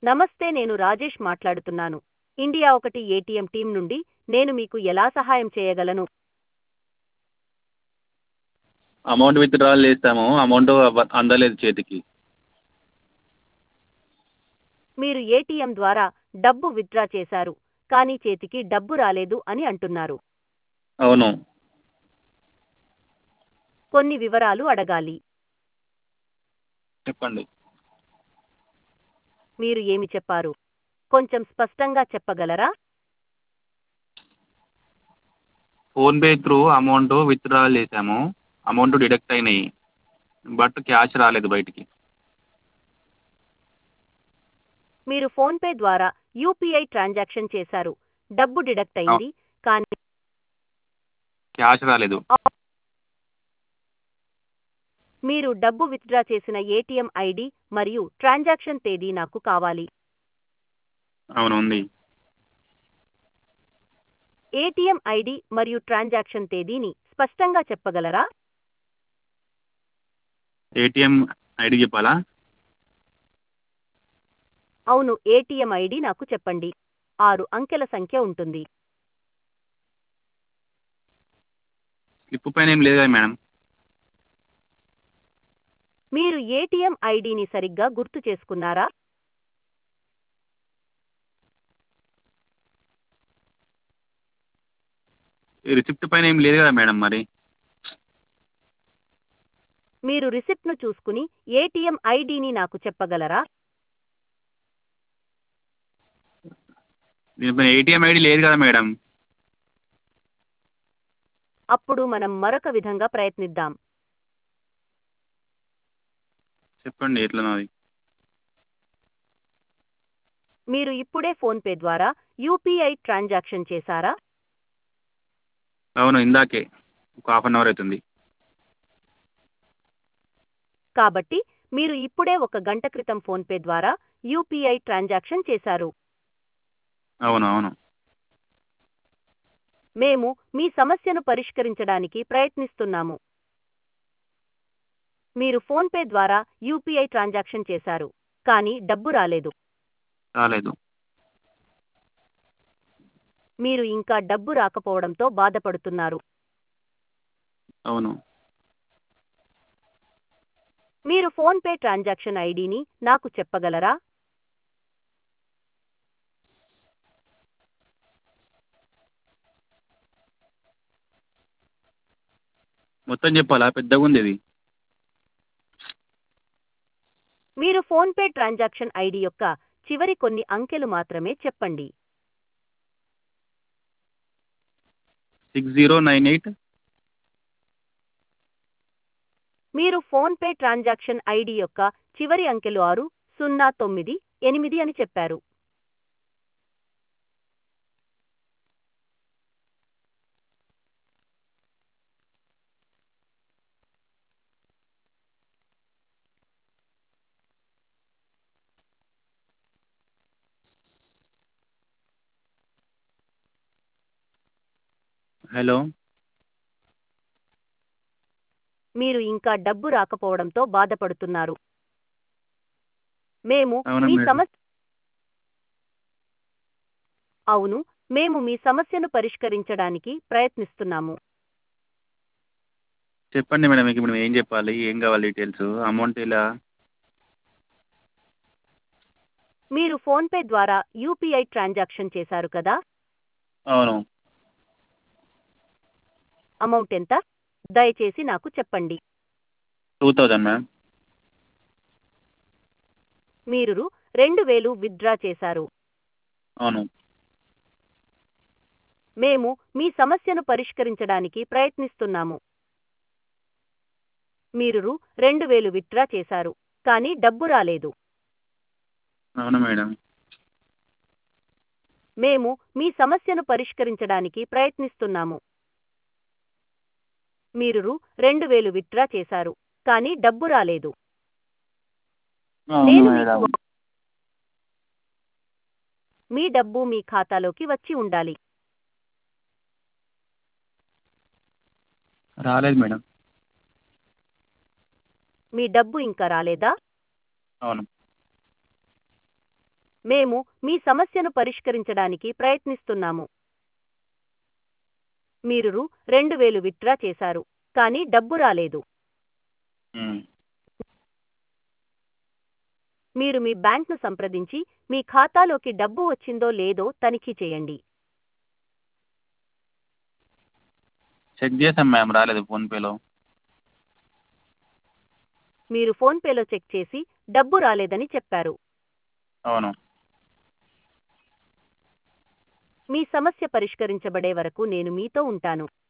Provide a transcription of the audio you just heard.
నమస్తే నేను రాజేష్ మాట్లాడుతున్నాను ఇండియా ఒకటి ఏటీఎం టీం నుండి నేను మీకు ఎలా సహాయం చేయగలను అమౌంట్ విత్డ్రాల్ చేసాము అమౌంట్ అవ్వ- అందలేదు చేతికి మీరు ఏటీఎం ద్వారా డబ్బు విత్డ్రా చేశారు కానీ చేతికి డబ్బు రాలేదు అని అంటున్నారు అవును కొన్ని వివరాలు అడగాలి చెప్పండి మీరు ఏమి చెప్పారు కొంచెం స్పష్టంగా చెప్పగలరా ఫోన్పే త్రూ అమౌంట్ విత్డ్రాల్ చేసాము అమౌంట్ డిడక్ట్ అయినాయి బట్ క్యాష్ రాలేదు బయటికి మీరు ఫోన్పే ద్వారా యూపీఐ ట్రాన్సాక్షన్ చేశారు డబ్బు డిడక్ట్ అయింది కానీ క్యాష్ రాలేదు మీరు డబ్బు విత్డ్రా చేసిన ఏటీఎం ఐడి మరియు ట్రాన్సాక్షన్ తేదీ నాకు కావాలి అవును ఉంది ఏటీఎం ఐడి మరియు ట్రాన్సాక్షన్ తేదీని స్పష్టంగా చెప్పగలరా ఏటీఎం ఐడి చెప్పాలా అవును ఏటీఎం ఐడి నాకు చెప్పండి ఆరు అంకెల సంఖ్య ఉంటుంది స్లిప్ పైన ఏం లేదు కదా మేడం మీరు ఏటీఎం ఐడిని సరిగ్గా గుర్తు చేసుకున్నారా ఈ రిసిప్ట్ పైన ఏం లేదు కదా మేడం మరి మీరు రిసిప్ట్ను చూసుకుని ఏటీఎం ఐడిని నాకు చెప్పగలరా దీనిపైన ఏటీఎం ఐడి లేదు కదా మేడం అప్పుడు మనం మరొక విధంగా ప్రయత్నిద్దాం చెప్పండి ఎట్లనో అది మీరు ఇప్పుడే ఫోన్పే ద్వారా యూపీఐ ట్రాన్సాక్షన్ చేశారా అవును ఇందాకే ఒక హాఫ్ అన్ అవర్ అవుతుంది కాబట్టి మీరు ఇప్పుడే ఒక గంట క్రితం ఫోన్పే ద్వారా యూపీఐ ట్రాన్సాక్షన్ చేశారు అవును అవును మేము మీ సమస్యను పరిష్కరించడానికి ప్రయత్నిస్తున్నాము మీరు ఫోన్పే ద్వారా యూపీఐ ట్రాన్సాక్షన్ చేశారు కానీ డబ్బు రాలేదు రాలేదు మీరు ఇంకా డబ్బు రాకపోవడంతో బాధపడుతున్నారు అవును మీరు ఫోన్పే ట్రాన్సాక్షన్ ఐడిని నాకు చెప్పగలరా మొత్తం చెప్పాలా పెద్దగా ఉంది ఇది మీరు ఫోన్పే ట్రాన్సాక్షన్ ఐడి యొక్క చివరి కొన్ని అంకెలు మాత్రమే చెప్పండి సిక్స్ జీరో నైన్ ఎయిట్ మీరు ఫోన్పే ట్రాన్సాక్షన్ ఐడి యొక్క చివరి అంకెలు ఆరు సున్నా తొమ్మిది ఎనిమిది అని చెప్పారు హలో మీరు ఇంకా డబ్బు రాకపోవడంతో బాధపడుతున్నారు మేము అవునా మీ మేడం. సమస్య అవును మేము మీ సమస్యను పరిష్కరించడానికి ప్రయత్నిస్తున్నాము చెప్పండి మేడం మీకు ఇప్పుడు ఏం చెప్పాలి ఏం కావాలి డీటెయిల్స్ అమౌంట్ ఇలా మీరు ఫోన్పే ద్వారా యూపీఐ ట్రాన్సాక్షన్ చేశారు కదా అవును అమౌంట్ ఎంత దయచేసి నాకు చెప్పండి టూ థౌజండ్ మ్యామ్ మీరు రెండు వేలు విత్డ్రా చేశారు అవును మేము మీ సమస్యను పరిష్కరించడానికి ప్రయత్నిస్తున్నాము మీరు రెండు వేలు విత్డ్రా చేశారు కానీ డబ్బు రాలేదు అవును మేడం మేము మీ సమస్యను పరిష్కరించడానికి ప్రయత్నిస్తున్నాము మీరు రెండు వేలు విత్డ్రా చేశారు కానీ డబ్బు రాలేదు అవును నేను మేడం మీకు మీ డబ్బు మీ ఖాతాలోకి వచ్చి ఉండాలి రాలేదు మేడం మీ డబ్బు ఇంకా రాలేదా అవును మేము మీ సమస్యను పరిష్కరించడానికి ప్రయత్నిస్తున్నాము మీరు రు రెండు వేలు విత్డ్రా చేశారు కానీ డబ్బు రాలేదు మ్మ్. మీరు మీ బ్యాంక్ను సంప్రదించి మీ ఖాతాలోకి డబ్బు వచ్చిందో లేదో తనిఖీ చేయండి చెక్ చేసాం మ్యామ్ రాలేదు ఫోన్పేలో మీరు ఫోన్పేలో చెక్ చేసి డబ్బు రాలేదని చెప్పారు అవును మీ సమస్య పరిష్కరించబడే వరకు నేను మీతో ఉంటాను